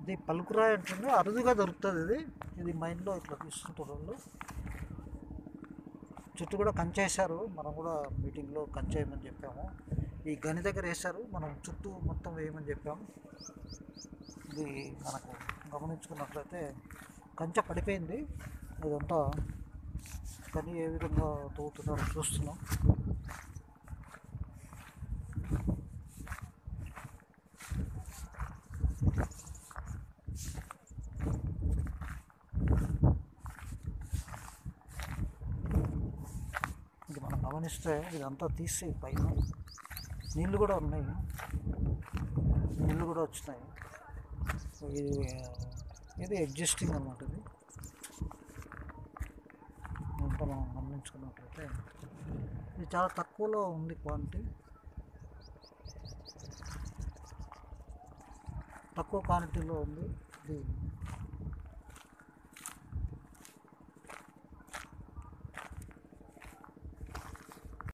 ఇది పలుకురాయి అంటుంది అరుదుగా దొరుకుతుంది ఇది ఇది మైండ్లో ఇట్లా తీసుకుంటారు వాళ్ళు చుట్టూ కూడా కంచె వేశారు మనం కూడా మీటింగ్లో కంచె వేయమని చెప్పాము ఈ గని దగ్గర వేశారు మనం చుట్టూ మొత్తం వేయమని చెప్పాము ఇది మనకు గమనించుకున్నట్లయితే కంచె పడిపోయింది ఇదంతా గని ఏ విధంగా తవ్వుతున్నారో చూస్తున్నాం ఇది మనం గమనిస్తే ఇదంతా తీసి పైన నీళ్ళు కూడా ఉన్నాయి నీళ్ళు కూడా వచ్చినాయి సో ఇది ఇది ఎగ్జిస్టింగ్ అనమాట ఇది ఇదంతా మనం గమనించుకున్నట్లయితే ఇది చాలా తక్కువలో ఉంది క్వాంటిటీ తక్కువ క్వాంటిటీలో ఉంది ఇది